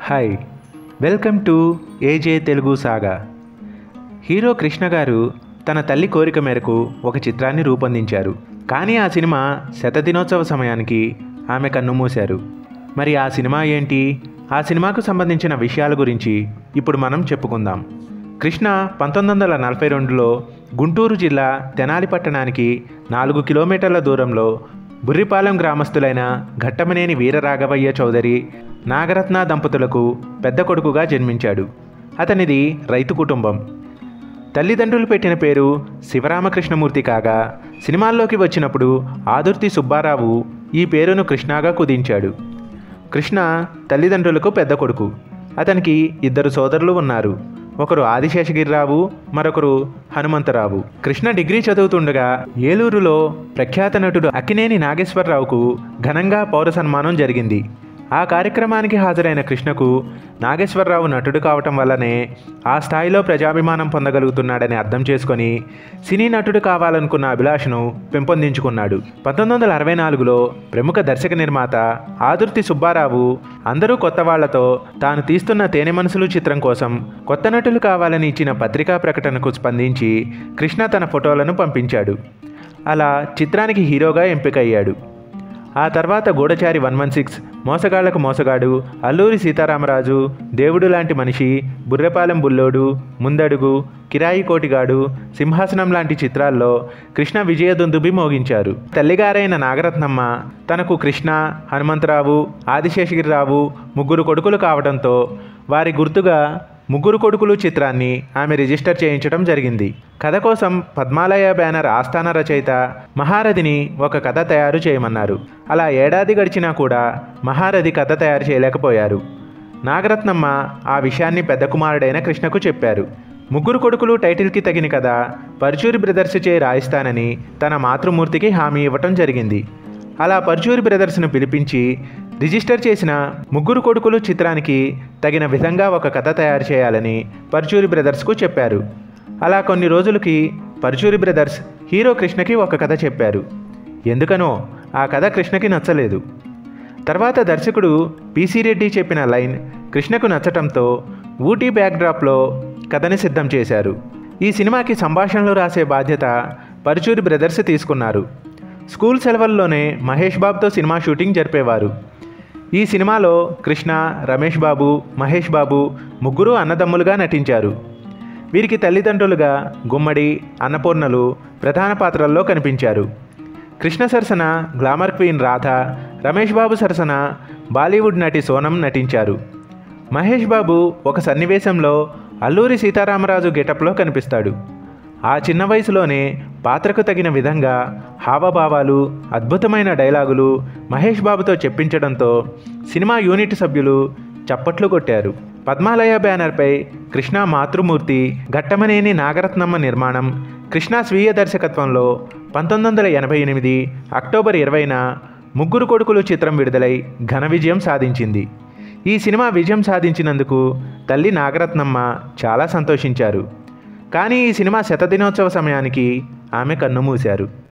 hi welcome to AJ Telugu saga hero Krishna garu తన తల్లి కోరిక మేరకు ఒక చిత్రాన్ని రూపొందించారు కానీ ఆ సినిమా శతదినోత్సవ సమయానికి ఆమె కన్నుమూశారు మరి ఆ సినిమా ఏంటి ఆ సినిమాకు సంబంధించిన విషయాల గురించి ఇప్పుడు మనం చెప్పుకుందాం కృష్ణ పంతొమ్మిది వందల నలభై రెండులో గుంటూరు జిల్లా తెనాలి పట్టణానికి నాలుగు కిలోమీటర్ల దూరంలో బుర్రిపాలెం గ్రామస్తులైన ఘట్టమనేని వీరరాఘవయ్య చౌదరి నాగరత్న దంపతులకు పెద్ద కొడుకుగా జన్మించాడు అతనిది రైతు కుటుంబం తల్లిదండ్రులు పెట్టిన పేరు శివరామకృష్ణమూర్తి కాగా సినిమాల్లోకి వచ్చినప్పుడు ఆదుర్తి సుబ్బారావు ఈ పేరును కృష్ణగా కుదించాడు కృష్ణ తల్లిదండ్రులకు పెద్ద కొడుకు అతనికి ఇద్దరు సోదరులు ఉన్నారు ఒకరు ఆదిశేషగిరిరావు మరొకరు హనుమంతరావు కృష్ణ డిగ్రీ చదువుతుండగా ఏలూరులో ప్రఖ్యాత నటుడు అక్కినేని నాగేశ్వరరావుకు ఘనంగా పౌర సన్మానం జరిగింది ఆ కార్యక్రమానికి హాజరైన కృష్ణకు నాగేశ్వరరావు నటుడు కావటం వల్లనే ఆ స్థాయిలో ప్రజాభిమానం పొందగలుగుతున్నాడని అర్థం చేసుకొని సినీ నటుడు కావాలనుకున్న అభిలాషను పెంపొందించుకున్నాడు పంతొమ్మిది వందల అరవై నాలుగులో ప్రముఖ దర్శక నిర్మాత ఆదుర్తి సుబ్బారావు అందరూ కొత్త వాళ్లతో తాను తీస్తున్న తేనె మనసులు చిత్రం కోసం కొత్త నటులు కావాలని ఇచ్చిన పత్రికా ప్రకటనకు స్పందించి కృష్ణ తన ఫోటోలను పంపించాడు అలా చిత్రానికి హీరోగా ఎంపికయ్యాడు ఆ తర్వాత గూఢచారి వన్ వన్ సిక్స్ మోసగాళ్లకు మోసగాడు అల్లూరి సీతారామరాజు దేవుడు లాంటి మనిషి బుర్రెపాలెం బుల్లోడు ముందడుగు కిరాయి కోటిగాడు సింహాసనం లాంటి చిత్రాల్లో కృష్ణ విజయదుందుబి మోగించారు తల్లిగారైన నాగరత్నమ్మ తనకు కృష్ణ హనుమంతరావు ఆదిశేషగిరిరావు ముగ్గురు కొడుకులు కావడంతో వారి గుర్తుగా ముగ్గురు కొడుకులు చిత్రాన్ని ఆమె రిజిస్టర్ చేయించడం జరిగింది కథ కోసం పద్మాలయ బ్యానర్ ఆస్థాన రచయిత మహారథిని ఒక కథ తయారు చేయమన్నారు అలా ఏడాది గడిచినా కూడా మహారథి కథ తయారు చేయలేకపోయారు నాగరత్నమ్మ ఆ విషయాన్ని పెద్ద కుమారుడైన కృష్ణకు చెప్పారు ముగ్గురు కొడుకులు టైటిల్కి తగిన కథ పరుచూరి బ్రదర్స్ చే రాయిస్తానని తన మాతృమూర్తికి హామీ ఇవ్వటం జరిగింది అలా పరుచూరి బ్రదర్స్ను పిలిపించి రిజిస్టర్ చేసిన ముగ్గురు కొడుకులు చిత్రానికి తగిన విధంగా ఒక కథ తయారు చేయాలని పరుచూరి బ్రదర్స్కు చెప్పారు అలా కొన్ని రోజులకి పరుచూరి బ్రదర్స్ హీరో కృష్ణకి ఒక కథ చెప్పారు ఎందుకనో ఆ కథ కృష్ణకి నచ్చలేదు తర్వాత దర్శకుడు పిసి రెడ్డి చెప్పిన లైన్ కృష్ణకు నచ్చటంతో ఊటీ బ్యాక్డ్రాప్లో కథని సిద్ధం చేశారు ఈ సినిమాకి సంభాషణలు రాసే బాధ్యత పరుచూరి బ్రదర్స్ తీసుకున్నారు స్కూల్ సెలవుల్లోనే మహేష్ బాబుతో సినిమా షూటింగ్ జరిపేవారు ఈ సినిమాలో కృష్ణ రమేష్ బాబు మహేష్ బాబు ముగ్గురు అన్నదమ్ములుగా నటించారు వీరికి తల్లిదండ్రులుగా గుమ్మడి అన్నపూర్ణలు ప్రధాన పాత్రల్లో కనిపించారు కృష్ణ సరసన గ్లామర్ క్వీన్ రాధ రమేష్ బాబు సరసన బాలీవుడ్ నటి సోనం నటించారు మహేష్ బాబు ఒక సన్నివేశంలో అల్లూరి సీతారామరాజు గెటప్లో కనిపిస్తాడు ఆ చిన్న వయసులోనే పాత్రకు తగిన విధంగా హావభావాలు అద్భుతమైన డైలాగులు మహేష్ బాబుతో చెప్పించడంతో సినిమా యూనిట్ సభ్యులు చప్పట్లు కొట్టారు పద్మాలయ బ్యానర్పై కృష్ణ మాతృమూర్తి ఘట్టమనేని నాగరత్నమ్మ నిర్మాణం కృష్ణ స్వీయ దర్శకత్వంలో పంతొమ్మిది వందల ఎనభై ఎనిమిది అక్టోబర్ ఇరవైన ముగ్గురు కొడుకులు చిత్రం విడుదలై ఘన విజయం సాధించింది ఈ సినిమా విజయం సాధించినందుకు తల్లి నాగరత్నమ్మ చాలా సంతోషించారు కానీ ఈ సినిమా శతదినోత్సవ సమయానికి ఆమె కన్నుమూశారు